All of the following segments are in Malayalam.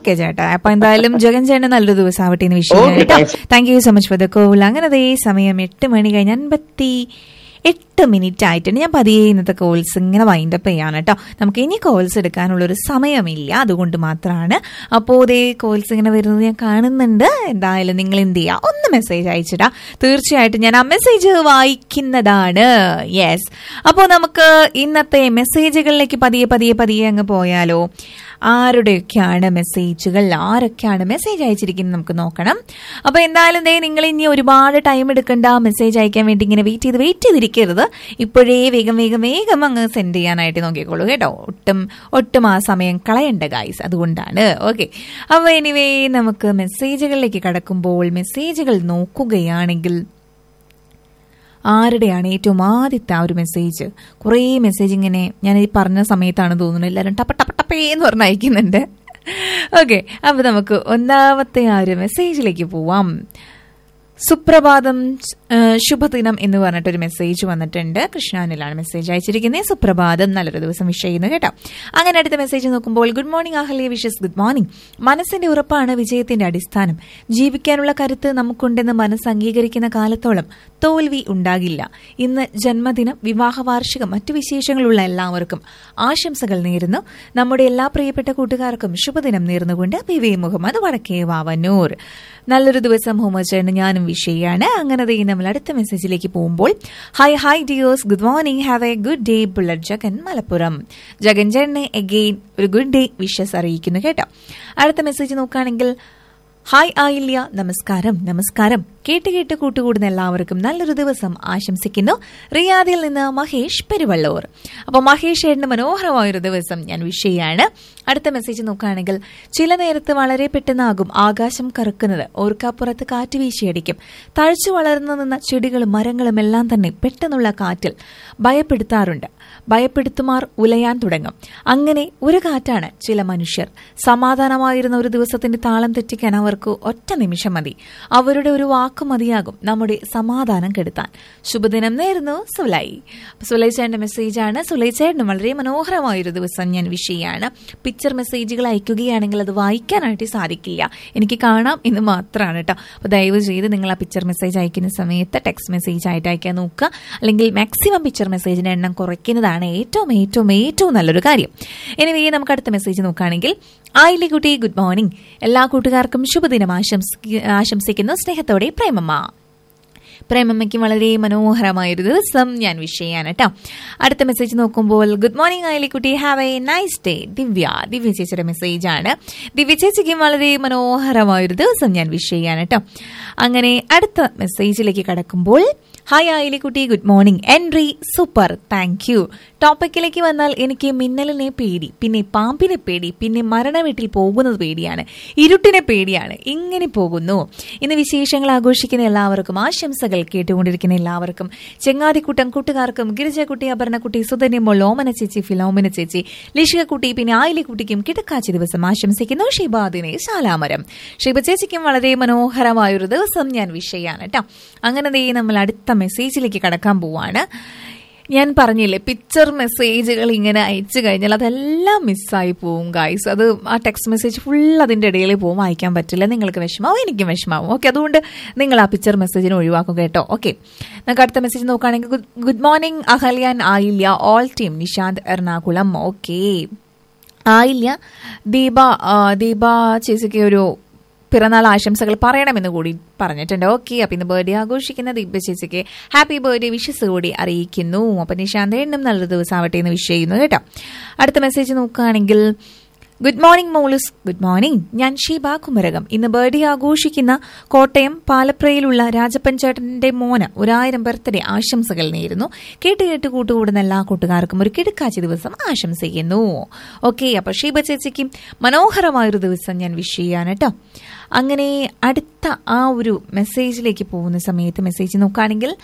ഓക്കെ ചേട്ടാ അപ്പൊ എന്തായാലും ജഗൻ ചേട്ടൻ നല്ലൊരു ദിവസം ആവട്ടെ എന്ന് വിഷയം Okay, കേട്ടോ thanks. Thank you so much for the call അങ്ങനെ ദേ സമയം എട്ട് മണി കഴിഞ്ഞ് അൻപത്തി എട്ട് മിനിറ്റ് ആയിട്ടുണ്ട് ഞാൻ പതിയെ ഇന്നത്തെ കോൾസ് ഇങ്ങനെ വൈൻഡപ്പ് ചെയ്യാണ് കേട്ടോ നമുക്ക് ഇനി കോൾസ് എടുക്കാനുള്ളൊരു സമയമില്ല അതുകൊണ്ട് മാത്രമാണ് അപ്പോൾ ഇതേ കോൾസ് ഇങ്ങനെ വരുന്നത് ഞാൻ കാണുന്നുണ്ട് എന്തായാലും നിങ്ങൾ എന്ത് ചെയ്യുക ഒന്ന് മെസ്സേജ് അയച്ചിടാ തീർച്ചയായിട്ടും ഞാൻ ആ മെസ്സേജ് വായിക്കുന്നതാണ് യെസ് അപ്പോൾ നമുക്ക് ഇന്നത്തെ മെസ്സേജുകളിലേക്ക് പതിയെ പതിയെ പതിയെ അങ്ങ് പോയാലോ ആരുടെയൊക്കെയാണ് മെസ്സേജുകൾ ആരൊക്കെയാണ് മെസ്സേജ് അയച്ചിരിക്കുന്നത് നമുക്ക് നോക്കണം അപ്പൊ എന്തായാലും ദേ നിങ്ങൾ ഇനി ഒരുപാട് ടൈം എടുക്കണ്ട മെസ്സേജ് അയക്കാൻ വേണ്ടി ഇങ്ങനെ വെയിറ്റ് ചെയ്ത് വെയിറ്റ് ചെയ്തിരിക്കരുത് ഇപ്പോഴേ വേഗം വേഗം വേഗം അങ്ങ് സെൻഡ് ചെയ്യാനായിട്ട് നോക്കിക്കോളൂ കേട്ടോ ഒട്ടും ഒട്ടും ആ സമയം കളയണ്ട ഗായ്സ് അതുകൊണ്ടാണ് ഓക്കെ അപ്പൊ എനിവേ നമുക്ക് മെസ്സേജുകളിലേക്ക് കടക്കുമ്പോൾ മെസ്സേജുകൾ നോക്കുകയാണെങ്കിൽ ആരുടെയാണ് ഏറ്റവും ആദ്യത്തെ ആ ഒരു മെസ്സേജ് കുറേ മെസ്സേജ് ഇങ്ങനെ ഞാൻ ഈ പറഞ്ഞ സമയത്താണ് തോന്നുന്നത് എല്ലാവരും ടപ്പ ടപ്പ ടപ്പേ എന്ന് പറഞ്ഞ് അയക്കുന്നുണ്ട് ഓക്കെ അപ്പൊ നമുക്ക് ഒന്നാമത്തെ ആ ഒരു മെസ്സേജിലേക്ക് പോവാം സുപ്രഭാതം ആ, ശുഭദിനം എന്ന് പറഞ്ഞിട്ടൊരു മെസ്സേജ് വന്നിട്ടുണ്ട് കൃഷ്ണാനിലാണ് മെസ്സേജ് അയച്ചിരിക്കുന്നത് സുപ്രഭാതം നല്ലൊരു ദിവസം വിഷ് ചെയ്യുന്നു കേട്ടോ അങ്ങനെ അടുത്ത മെസ്സേജ് നോക്കുമ്പോൾ good morning Ahalya wishes good morning മനസ്സിന്റെ ഉറപ്പാണ് വിജയത്തിന്റെ അടിസ്ഥാനം ജീവിക്കാനുള്ള കരുത്ത് നമുക്കുണ്ടെന്ന് മനസ്സ് അംഗീകരിക്കുന്ന കാലത്തോളം തോൽവി ഉണ്ടാകില്ല ഇന്ന് ജന്മദിനം വിവാഹ വാർഷികം മറ്റു വിശേഷങ്ങളുള്ള എല്ലാവർക്കും ആശംസകൾ നേരുന്നു നമ്മുടെ എല്ലാ പ്രിയപ്പെട്ട കൂട്ടുകാർക്കും ശുഭദിനം നേർന്നുകൊണ്ട് പി വി മുഹമ്മദ് വടക്കേ വാവന്നൂർ നല്ലൊരു ദിവസം മുഹമ്മദ് ചേട്ടന് ഞാനും വിഷ് ചെയ്യാണ് അങ്ങനെ ദേ നമ്മൾ അടുത്ത മെസ്സേജിലേക്ക് പോകുമ്പോൾ hi hi dears good morning have a good day bullet Jagan Malappuram Jagan ചേട്ടനെ എഗെയിൻ ഒരു ഗുഡ് ഡേ വിഷസ് അറിയിക്കുന്നു കേട്ടോ അടുത്ത മെസ്സേജ് നോക്കുകയാണെങ്കിൽ ഹായ് ആയില്യ നമസ്കാരം നമസ്കാരം കേട്ട് കേട്ട് കൂട്ടുകൂടുന്ന എല്ലാവർക്കും നല്ലൊരു ദിവസം ആശംസിക്കുന്നു റിയാദിൽ നിന്ന് മഹേഷ് പെരുവള്ളൂർ അപ്പോൾ മഹേഷ് ഏട്ടന് മനോഹരമായൊരു ദിവസം ഞാൻ വിഷ് ചെയ്യാണ് അടുത്ത മെസ്സേജ് നോക്കുകയാണെങ്കിൽ ചില നേരത്ത് വളരെ പെട്ടെന്നാകും ആകാശം കറുക്കുന്നത് ഓർക്കാപ്പുറത്ത് കാറ്റ് വീശിയടിക്കും തഴച്ചു വളർന്നു നിന്ന ചെടികളും മരങ്ങളും എല്ലാം തന്നെ പെട്ടെന്നുള്ള കാറ്റിൽ ഭയപ്പെടുത്താറുണ്ട് ഭയപ്പെടുത്തുമാർ ഉലയാൻ തുടങ്ങും അങ്ങനെ ഒരു കാറ്റാണ് ചില മനുഷ്യർ സമാധാനമായിരുന്ന ഒരു ദിവസത്തിന്റെ താളം തെറ്റിക്കാൻ അവർക്ക് ഒറ്റ നിമിഷം മതി അവരുടെ ഒരു വാക്ക് മതിയാകും നമ്മുടെ സമാധാനം കെടുത്താൻ ശുഭദിനം നേരുന്നു സുലൈ സുലൈച്ചേട്ടന്റെ മെസ്സേജാണ് സുലൈച്ചേട്ടന് വളരെ മനോഹരമായൊരു ദിവസം ഞാൻ വിഷ് ചെയ്യാണ് പിക്ചർ മെസ്സേജുകൾ അയക്കുകയാണെങ്കിൽ അത് വായിക്കാനായിട്ട് സാധിക്കില്ല എനിക്ക് കാണാം എന്ന് മാത്രമാണ് കേട്ടോ അപ്പോൾ ദയവ് ചെയ്ത് നിങ്ങൾ ആ പിക്ചർ മെസ്സേജ് അയക്കുന്ന സമയത്ത് ടെക്സ്റ്റ് മെസ്സേജ് ആയിട്ട് അയക്കാൻ നോക്കുക അല്ലെങ്കിൽ മാക്സിമം പിക്ചർ മെസ്സേജിന്റെ എണ്ണം കുറയ്ക്കുന്നതാണ് ഏറ്റവും ഏറ്റവും ഏറ്റവും നല്ലൊരു കാര്യം ഇനി നമുക്ക് അടുത്ത മെസ്സേജ് നോക്കുകയാണെങ്കിൽ ആയില്ലേ കുട്ടി ഗുഡ് മോർണിംഗ് എല്ലാ കൂട്ടുകാർക്കും ശുഭദിനം ആശംസി- ആശംസിക്കുന്നു സ്നേഹത്തോടെ പ്രേമമ്മ പ്രേമമ്മയ്ക്ക് വളരെ മനോഹരമായൊരു ദിവസം ഞാൻ വിഷ് ചെയ്യാൻ കേട്ടോ അടുത്ത മെസ്സേജ് നോക്കുമ്പോൾ good morning Ayilikkutty have a nice day Divya Divya ചേച്ചിയുടെ മെസ്സേജ് ആണ് ദിവ്യ ചേച്ചിക്കും വളരെ മനോഹരമായൊരു ദിവസം ഞാൻ വിഷ് ചെയ്യാൻ കേട്ടോ അങ്ങനെ അടുത്ത മെസ്സേജിലേക്ക് കടക്കുമ്പോൾ hi Ayilikkutty good morning entry super thank you ടോപ്പിക്കിലേക്ക് വന്നാൽ എനിക്ക് മിന്നലിനെ പേടി പിന്നെ പാമ്പിനെ പേടി പിന്നെ മരണ വീട്ടിൽ പോകുന്നത് പേടിയാണ് ഇരുട്ടിനെ പേടിയാണ് ഇങ്ങനെ പോകുന്നു ഇന്ന് വിശേഷങ്ങൾ ആഘോഷിക്കുന്ന എല്ലാവർക്കും ആശംസകൾ കേട്ടുകൊണ്ടിരിക്കുന്ന എല്ലാവർക്കും ചെങ്ങാതിക്കൂട്ടം കൂട്ടുകാർക്കും ഗിരിജക്കുട്ടി അപർണക്കുട്ടി സുധന്യമോൾ ഓമന ചേച്ചി ഫിലോമിന ചേച്ചി ലിഷികക്കുട്ടി പിന്നെ ആയിലിക്കുട്ടിക്കും കിടക്കാച്ചി ദിവസം ആശംസിക്കുന്നു ഷിബാദിനെ ശാലാമരം ഷിബ ചേച്ചിക്കും വളരെ മനോഹരമായൊരു ദിവസം ഞാൻ വിഷ് ചെയ്യാണ് കേട്ടോ അങ്ങനെ ദേ നമ്മൾ അടുത്ത മെസ്സേജിലേക്ക് കടക്കാൻ പോവാണ് ഞാൻ പറഞ്ഞില്ലേ പിക്ചർ മെസ്സേജുകൾ ഇങ്ങനെ അയച്ചു കഴിഞ്ഞാൽ അതെല്ലാം മിസ്സായി പോവും ഗായ്സ് അത് ആ ടെക്സ്റ്റ് മെസ്സേജ് ഫുൾ അതിൻ്റെ ഇടയിൽ പോകും വായിക്കാൻ പറ്റില്ല നിങ്ങൾക്ക് വിഷമാവും എനിക്കും വിഷമാവും ഓക്കെ അതുകൊണ്ട് നിങ്ങൾ ആ പിക്ചർ മെസ്സേജിനെ ഒഴിവാക്കും കേട്ടോ ഓക്കെ നമുക്ക് അടുത്ത മെസ്സേജ് നോക്കുകയാണെങ്കിൽ ഗുഡ് മോർണിംഗ് അഹല്യാൻ Ayilya all team Nishanth Ernakulam okay Ayilya Deepa ആ, ദീപ ചേച്ചിക്ക് ഒരു പിറന്നാൾ ആശംസകൾ പറയണമെന്ന് കൂടി പറഞ്ഞിട്ടുണ്ട് ഓക്കെ അപ്പൊ ഇന്ന് ബർത്ത്ഡേ ആഘോഷിക്കുന്ന ദീപ ചേച്ചിക്ക് ഹാപ്പി ബർത്ത്ഡേ വിഷസ് കൂടി അറിയിക്കുന്നു അപ്പൊ നിശാന്ത് എണ്ണും നല്ലൊരു ദിവസം ആവട്ടെ എന്ന് വിഷ് ചെയ്യുന്നു കേട്ടോ അടുത്ത മെസ്സേജ് നോക്കുകയാണെങ്കിൽ ഗുഡ് മോർണിംഗ് മോളുസ് ഗുഡ് മോർണിംഗ് ഞാൻ ഷീബ കുമരകം ഇന്ന് ബർത്ത്ഡേ ആഘോഷിക്കുന്ന കോട്ടയം പാലപ്രയിലുള്ള രാജപ്പഞ്ചേട്ടന്റെ മോന് ഒരായിരം ബർത്ത്ഡേ ആശംസകൾ നേരുന്നു കേട്ട് കേട്ട് കൂട്ടുകൂടുന്ന എല്ലാ കൂട്ടുകാർക്കും ഒരു കിടുക്കാച്ചി ദിവസം ആശംസിക്കുന്നു ഓക്കെ അപ്പൊ ഷീബ ചേച്ചിക്കും മനോഹരമായൊരു ദിവസം ഞാൻ വിഷ് ചെയ്യാൻ കേട്ടോ അങ്ങനെ അടുത്ത ആ ഒരു മെസ്സേജിലേക്ക് പോകുന്ന സമയത്ത് മെസ്സേജ് നോക്കുകയാണെങ്കിൽ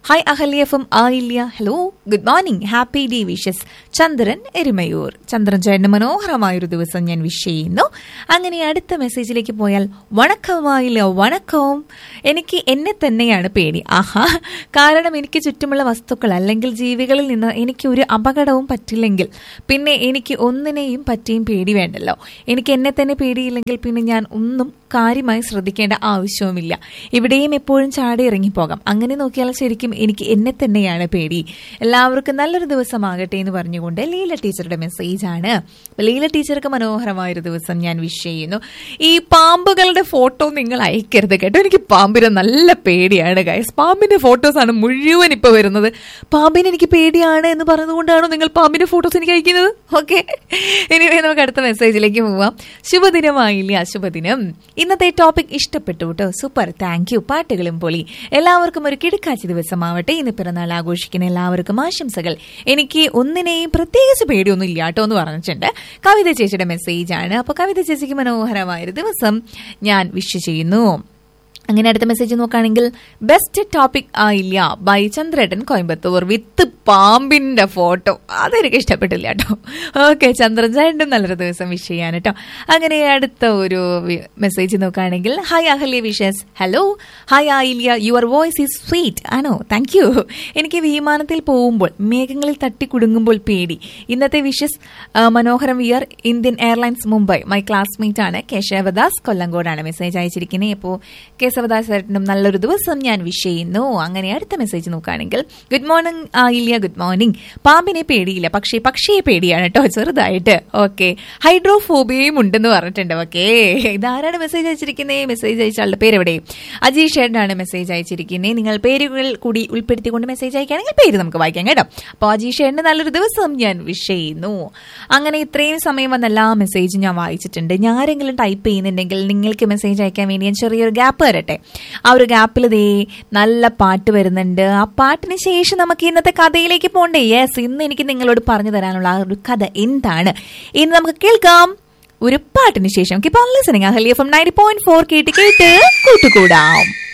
hi Ahalya F M Ayilya hello good morning happy day wishes Chandran Erumayur Chandran ചേട്ടന് മനോഹരമായൊരു ദിവസം ഞാൻ വിഷ് ചെയ്യുന്നു അങ്ങനെ അടുത്ത മെസ്സേജിലേക്ക് പോയാൽ വണക്കമായില്ല വണക്കവും എനിക്ക് എന്നെ തന്നെയാണ് പേടി ആഹാ കാരണം എനിക്ക് ചുറ്റുമുള്ള വസ്തുക്കൾ അല്ലെങ്കിൽ ജീവികളിൽ നിന്ന് എനിക്ക് ഒരു അപകടവും പറ്റില്ലെങ്കിൽ പിന്നെ എനിക്ക് ഒന്നിനെയും പറ്റിയും പേടി വേണ്ടല്ലോ എനിക്ക് എന്നെ തന്നെ പേടിയില്ലെങ്കിൽ പിന്നെ ഞാൻ ഒന്നും കാര്യമായി ശ്രദ്ധിക്കേണ്ട ആവശ്യവുമില്ല ഇവിടെയും എപ്പോഴും ചാടി ഇറങ്ങിപ്പോകാം അങ്ങനെ നോക്കിയാൽ ശരിക്കും എനിക്ക് എന്നെ തന്നെയാണ് പേടി എല്ലാവർക്കും നല്ലൊരു ദിവസമാകട്ടെ എന്ന് പറഞ്ഞുകൊണ്ട് ലീല ടീച്ചറുടെ മെസ്സേജ് ആണ് ലീല ടീച്ചർക്ക് മനോഹരമായൊരു ദിവസം ഞാൻ വിഷ് ചെയ്യുന്നു ഈ പാമ്പുകളുടെ ഫോട്ടോ നിങ്ങൾ അയക്കരുത് കേട്ടോ എനിക്ക് പാമ്പിനെ നല്ല പേടിയാണ് ഗൈസ് പാമ്പിന്റെ ഫോട്ടോസ് ആണ് മുഴുവൻ ഇപ്പൊ വരുന്നത് പാമ്പിന് എനിക്ക് പേടിയാണ് എന്ന് പറഞ്ഞതുകൊണ്ടാണോ നിങ്ങൾ പാമ്പിന്റെ ഫോട്ടോസ് എനിക്ക് അയക്കുന്നത് ഓക്കെ ഇനി നമുക്ക് അടുത്ത മെസ്സേജിലേക്ക് പോവാം ശുഭദിനമായില്ല ശുഭദിനം ഇന്നത്തെ ടോപ്പിക് ഇഷ്ടപ്പെട്ടു കേട്ടോ സൂപ്പർ താങ്ക് യു പാട്ടുകളും പൊളി എല്ലാവർക്കും ഒരു കിടക്കാച്ചി ദിവസമാവട്ടെ ഇന്ന് പിറന്നാൾ ആഘോഷിക്കുന്ന എല്ലാവർക്കും ആശംസകൾ എനിക്ക് ഒന്നിനെയും പ്രത്യേകിച്ച് പേടിയൊന്നും ഇല്ല കേട്ടോ എന്ന് പറഞ്ഞിട്ടുണ്ട് കവിത ചേച്ചിയുടെ മെസ്സേജ് ആണ് അപ്പൊ കവിത ചേച്ചിക്ക് മനോഹരമായൊരു ദിവസം ഞാൻ വിഷ് ചെയ്യുന്നു അങ്ങനെ അടുത്ത മെസ്സേജ് നോക്കുകയാണെങ്കിൽ ബെസ്റ്റ് ടോപ്പിക് ആയില്ല ബൈ ചന്ദ്രേട്ടൻ കോയമ്പത്തൂർ വിത്ത് പാമ്പിന്റെ ഫോട്ടോ അതെനിക്ക് ഇഷ്ടപ്പെട്ടില്ല കേട്ടോ ഓക്കെ ചന്ദ്രൻ ചേട്ടൻ നല്ലൊരു ദിവസം വിഷ് ചെയ്യാൻ കേട്ടോ അങ്ങനെ അടുത്ത ഒരു മെസ്സേജ് നോക്കുകയാണെങ്കിൽ hi Ahalya wishes hello hi Ayilya your voice is sweet ആണോ താങ്ക് യു എനിക്ക് വിമാനത്തിൽ പോകുമ്പോൾ മേഘങ്ങളിൽ തട്ടി കുടുങ്ങുമ്പോൾ പേടി ഇന്നത്തെ വിഷസ് മനോഹരം via Indian airlines Mumbai my classmate ആണ് കേശവദാസ് കൊല്ലങ്കോടാണ് മെസ്സേജ് അയച്ചിരിക്കുന്നത് അപ്പോൾ കേശവദാസ് ചേട്ടനും നല്ലൊരു ദിവസം ഞാൻ വിഷ് ചെയ്യുന്നു അങ്ങനെ അടുത്ത മെസ്സേജ് നോക്കുകയാണെങ്കിൽ good morning Ayilya good morning പാമ്പിനെ പേടിയില്ല പക്ഷേ പക്ഷിയെ പേടിയാണ് കേട്ടോ ചെറുതായിട്ട് ഓക്കെ ഹൈഡ്രോഫോബിയയും ഉണ്ടെന്ന് പറഞ്ഞിട്ടുണ്ട് ഓക്കെ ഇതാരാണ് മെസ്സേജ് അയച്ചിരിക്കുന്നത് മെസ്സേജ് അയച്ച ആളുടെ പേര് എവിടെ അജീഷ് ചേട്ടനാണ് മെസ്സേജ് അയച്ചിരിക്കുന്നത് നിങ്ങൾ പേരുകൾ കൂടി ഉൾപ്പെടുത്തിക്കൊണ്ട് മെസ്സേജ് അയക്കുകയാണെങ്കിൽ പേര് നമുക്ക് വായിക്കാം കേട്ടോ അപ്പോൾ അജീഷ് ചേട്ടന് നല്ലൊരു ദിവസം ഞാൻ വിഷ് ചെയ്യുന്നു അങ്ങനെ ഇത്രയും സമയം വന്ന എല്ലാ മെസ്സേജും ഞാൻ വായിച്ചിട്ടുണ്ട് ഞാൻ ആരെങ്കിലും ടൈപ്പ് ചെയ്യുന്നുണ്ടെങ്കിൽ നിങ്ങൾക്ക് മെസ്സേജ് അയക്കാൻ വേണ്ടി ഞാൻ ചെറിയൊരു ഗ്യാപ്പ് തരട്ടെ ആ ഒരു ഗ്യാപ്പിൽ ദേ നല്ല പാട്ട് വരുന്നുണ്ട് ആ പാട്ടിന് ശേഷം നമുക്ക് ഇന്നത്തെ കഥയിലേക്ക് പോകണ്ടേ യെസ് ഇന്ന് എനിക്ക് നിങ്ങളോട് പറഞ്ഞു തരാനുള്ള ആ ഒരു കഥ എന്താണ് ഇന്ന് നമുക്ക് കേൾക്കാം ഒരു പാട്ടിന് ശേഷം keep listening Ahalya from ninety point four കേട്ട് കേട്ട് കൂട്ടുകൂടാം